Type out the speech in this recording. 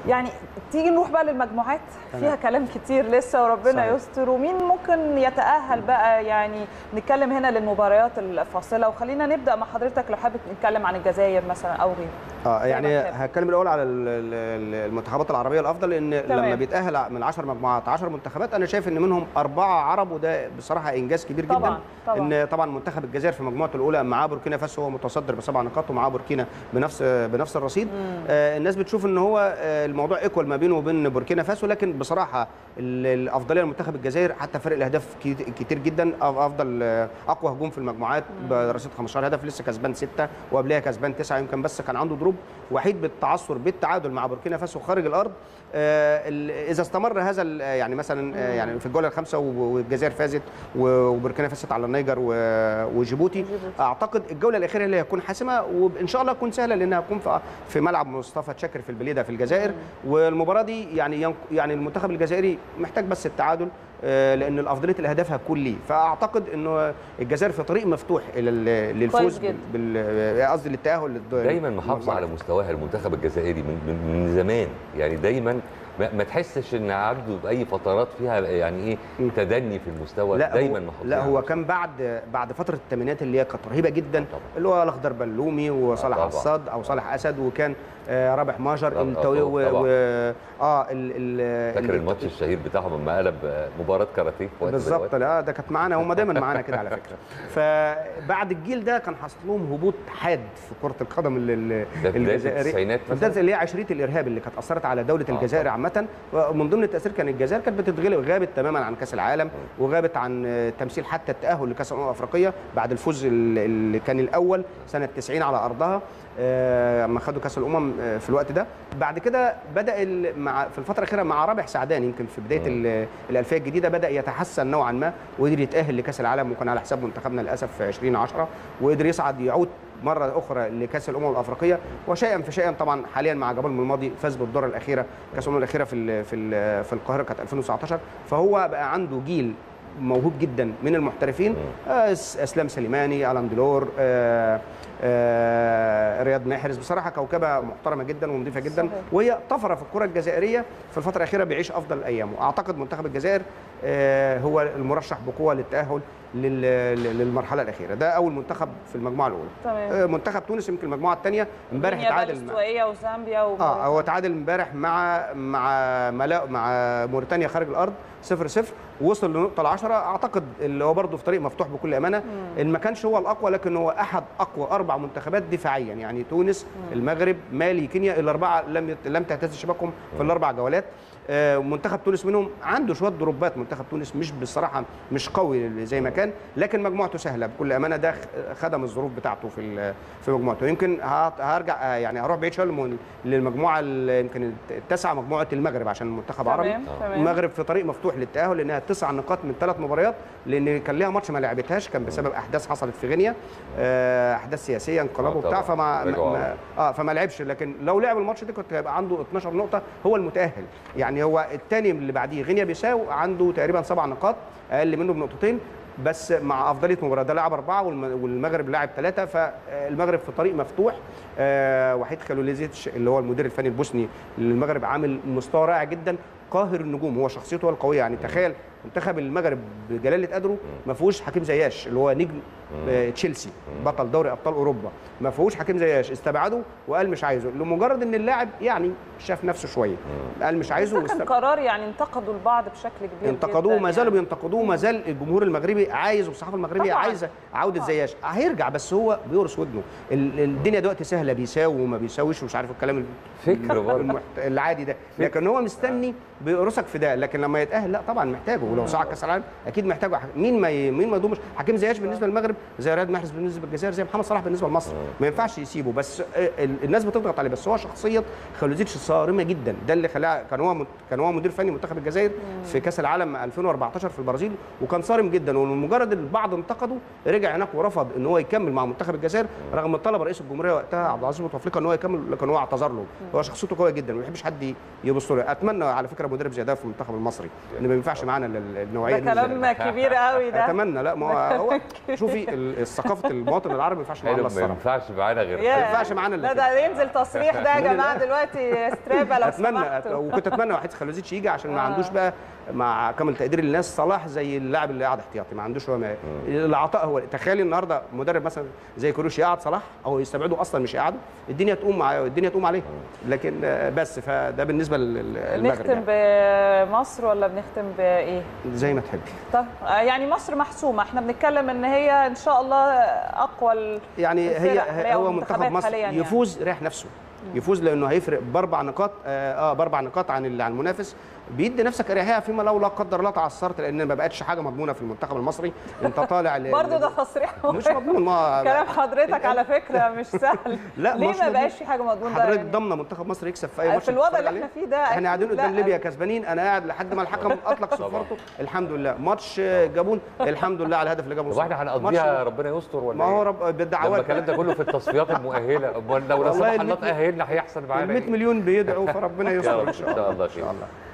يعني تيجي نروح بقى للمجموعات تمام. فيها كلام كتير لسه وربنا صحيح. يستر ومين ممكن يتأهل بقى يعني نتكلم هنا للمباريات الفاصلة وخلينا نبدأ مع حضرتك لو حابب نتكلم عن الجزائر مثلا أو غيره اه يعني زي ما تحب. هتكلم الاول على ال- ال- المنتخبات العربيه الافضل لان تمام. لما بيتاهل من 10 مجموعات 10 منتخبات انا شايف ان منهم اربعه عرب وده بصراحه انجاز كبير جدا طبعاً، طبعاً. ان طبعا منتخب الجزائر في مجموعته الاولى معاه بوركينا فاسو هو متصدر بسبع نقاط ومعاه بوركينا بنفس بنفس الرصيد آه الناس بتشوف ان هو آه الموضوع ايكوال ما بينه وبين بوركينا فاسو لكن بصراحه ال- الافضليه لمنتخب الجزائر حتى فرق الاهداف كي- كتير جدا أف- افضل آه، اقوى هجوم في المجموعات برصيد 15 هدف لسه كسبان سته وقبلها كسبان تسعه يمكن بس كان عنده دروب وحيد بالتعثر بالتعادل مع بوركينا فاسو خارج الارض آه، ال- اذا استمر هذا ال- يعني مثلا آه، يعني في الجوله الخامسه و- والجزائر فازت و- وبوركينا فازت على النيجر و- وجيبوتي وجيبوتي. اعتقد الجوله الاخيره اللي هتكون حاسمه وان شاء الله تكون سهله لانها هتكون في في ملعب مصطفى تشكر في البليده في الجزائر والمباراه دي يعني ينق- يعني المنتخب الجزائري محتاج بس التعادل آه، لان الافضليه الاهداف هتكون ليه فاعتقد انه الجزائر في طريق مفتوح الى ال- للفوز جدا. بال- بال قصدي للتاهل للد- دايما محافظه للمجموعة. على مستواها المنتخب الجزائري من, من, من زمان يعني دايما ما, ما تحسش ان عنده اي فترات فيها يعني ايه م. تدني في المستوى لا دايما هو محافظين لا على هو المستوى. كان بعد بعد فتره الثمانينات اللي هي كانت رهيبه جدا طبعا. اللي هو الاخضر بلومي وصالح طبعا. عصاد او صالح اسد وكان آه، رابح ماجر طبعا. انت و, و, طبعا. و اه ال ال فاكر ال- الماتش الشهير بتاعهم لما قلب آه، مباراه كاراتيه في وقت من بالظبط الأوقات؟ لا ده كانت معانا هم دايما معانا كده على فكره فبعد الجيل ده كان حصل لهم هبوط حاد في كره القدم ال- ال- ده في بداية الجزائري التسعينات في بداية اللي هي عشريه الارهاب اللي كانت اثرت على دوله آه، الجزائر طبعا. عامه ومن ضمن التاثير كان الجزائر كانت بتتغلب غابت تماما عن كاس العالم وغابت عن آه، تمثيل حتى التاهل لكاس الامم الافريقيه بعد الفوز ال- اللي كان الاول سنه 90 على ارضها آه، لما خدوا كاس الامم آه، في الوقت ده بعد كده بدا ال- مع في الفتره الاخيره مع رابح سعدان يمكن في بدايه ال- الالفيه الجديده بدا يتحسن نوعا ما وقدر يتاهل لكاس العالم وكان على حساب منتخبنا للاسف في 2010 وقدر يصعد يعود مره اخرى لكاس الامم الافريقيه وشيئا فشيئا طبعا حاليا مع جبل الماضي فاز بالدوره الاخيره كاس الامم الاخيره في ال في ال في القاهره كانت 2019 فهو بقى عنده جيل موهوب جدا من المحترفين آه، اس- اسلام سليماني الان دلور آه، آه، رياض محرز بصراحه كوكبه محترمه جدا ونظيفه جدا صحيح. وهي طفره في الكره الجزائريه في الفتره الاخيره بيعيش افضل ايامه اعتقد منتخب الجزائر آه، هو المرشح بقوه للتاهل لل- للمرحله الاخيره ده اول منتخب في المجموعه الاولى تمام آه، منتخب تونس يمكن المجموعه الثانيه امبارح غينيا بقى اتعادل مع الاستوائية وزامبيا اه وموريتانيا. هو تعادل امبارح مع مع ملا مع موريتانيا خارج الارض 0 0 وصل لنقطه العشرة اعتقد اللي هو برضه في طريق مفتوح بكل امانه ان ما كانش هو الاقوى لكن هو احد اقوى اربع منتخبات دفاعيا يعني تونس المغرب مالي كينيا الاربعه لم يت- لم تهتز شباكهم في الاربع جولات آه، منتخب تونس منهم عنده شويه ضربات منتخب تونس مش بصراحه مش قوي زي ما كان لكن مجموعته سهله بكل امانه ده خ- خدم الظروف بتاعته في ال- في مجموعته يمكن هت- هرجع آه، يعني هروح بعيد شويه للم- للمجموعه ال- يمكن التاسعه مجموعه المغرب عشان المنتخب عربي تمام تمام المغرب في طريق مفتوح للتاهل لانها تسع نقاط من ثلاث مباريات لان كان ليها ماتش ما لعبتهاش كان بسبب احداث حصلت في غينيا آه، احداث سياسيه انقلاب آه، وبتاع طبعاً. فما رجعوا ما اه فما لعبش لكن لو لعب الماتش ده كنت هيبقى عنده 12 نقطه هو المتاهل يعني هو الثاني اللي بعديه غينيا بيساو عنده تقريبا سبع نقاط اقل منه بنقطتين بس مع افضليه مباراه ده لاعب اربعه والم- والمغرب لاعب ثلاثه فالمغرب في طريق مفتوح آه، وحيد خلوليزيتش اللي هو المدير الفني البوسني للمغرب عامل مستوى رائع جدا قاهر النجوم هو شخصيته هو القويه يعني تخيل منتخب المغرب بجلاله قدره ما فيهوش حكيم زياش اللي هو نجم آه، تشيلسي بطل دوري ابطال اوروبا ما فيهوش حكيم زياش استبعده وقال مش عايزه لمجرد ان اللاعب يعني شاف نفسه شويه قال مش عايزه ده كان واست- قرار يعني انتقدوا البعض بشكل كبير انتقدوه جداً وما زالوا يعني. بينتقدوه وما زال الجمهور المغربي عايز والصحافه المغربيه طبعاً. عايزه عوده طبعاً. زياش هيرجع بس هو بيورث ودنه ال- الدنيا دلوقتي سهله بيساوي وما بيساويش ومش عارف الكلام ال- فكر برضه. المحت... العادي ده لكن هو مستني بيقرصك في ده لكن لما يتاهل لا طبعا محتاجه ولو صعد كاس العالم اكيد محتاجه مين ما ي... مين ما يضمش حكيم زياش بالنسبه للمغرب زي رياض محرز بالنسبه للجزائر زي محمد صلاح بالنسبه لمصر ما ينفعش يسيبه بس ال- الناس بتضغط عليه بس هو شخصيه خلوزيتش صارمه جدا ده اللي خلاه كان هو مت- كان هو مدير فني منتخب الجزائر في كاس العالم 2014 في البرازيل وكان صارم جدا ولمجرد البعض انتقده رجع هناك ورفض ان هو يكمل مع منتخب الجزائر رغم طلب رئيس الجمهوريه وقتها عبد العزيز بوتفليقه ان هو يكمل لكن هو اعتذر له هو شخصيته قويه جدا ما بيحبش حد يبص له اتمنى على فكره مدرب زي ده في المنتخب المصري ان ما ينفعش معانا ال- النوعيه ده دي من كلام كبير قوي ده اتمنى لا ما هو هو شوفي ال- ثقافه المواطن العربي ما ينفعش معانا حلو إلا ما الصراحه ينفعش معانا غير يا. ما ينفعش معانا إلا لا كده. ده ينزل تصريح ده يا جماعه دلوقتي ستريبا لو اتمنى سمحتوا وكنت اتمنى وحيد خلوزيتش يجي عشان ما آه. عندوش بقى مع كامل تقدير الناس صلاح زي اللاعب اللي قاعد احتياطي ما عندوش هو ما العطاء هو تخيلي النهارده مدرب مثلا زي كروش يقعد صلاح او يستبعده اصلا مش يقعده الدنيا تقوم معاه الدنيا تقوم عليه لكن آه، بس فده بالنسبه للمغرب نختم يعني. بمصر ولا بنختم بايه؟ زي ما تحبي طب آه، يعني مصر محسومه احنا بنتكلم ان هي ان شاء الله اقوى ال- يعني هي الفرق حاليا هو والمنتخبات منتخب مصر حاليا يعني. يفوز يريح نفسه يفوز لانه هيفرق باربع نقاط اه آه، باربع نقاط عن ال- عن المنافس بيدي نفسك اريحيه فيما لو لا قدر الله تعثرت لان ما بقتش حاجه مضمونه في المنتخب المصري انت طالع ل- برضه ده تصريح مش مضمون ما كلام حضرتك على فكره مش سهل لا، ليه مش ما مضمون. بقاش في حاجه مضمونه حضرتك يعني؟ ضامنه منتخب مصر يكسب في اي في ماتش الوضع بتتفرج اللي عليه؟ احنا فيه ده احنا قاعدين أكيد قدام لا. ليبيا كسبانين انا قاعد لحد ما الحكم اطلق صفارته الحمد لله ماتش جابون الحمد لله على الهدف اللي جابه طب احنا هنقضيها ربنا يستر ولا ما هو إيه؟ رب لما بالدعوات الكلام ده كله في التصفيات المؤهله امال لو لا والله سمح الله الميت- تاهلنا هيحصل معانا ال 100 إيه؟ مليون بيدعوا فربنا يا يستر رب ان شاء الله ان شاء الله ان خير شاء الله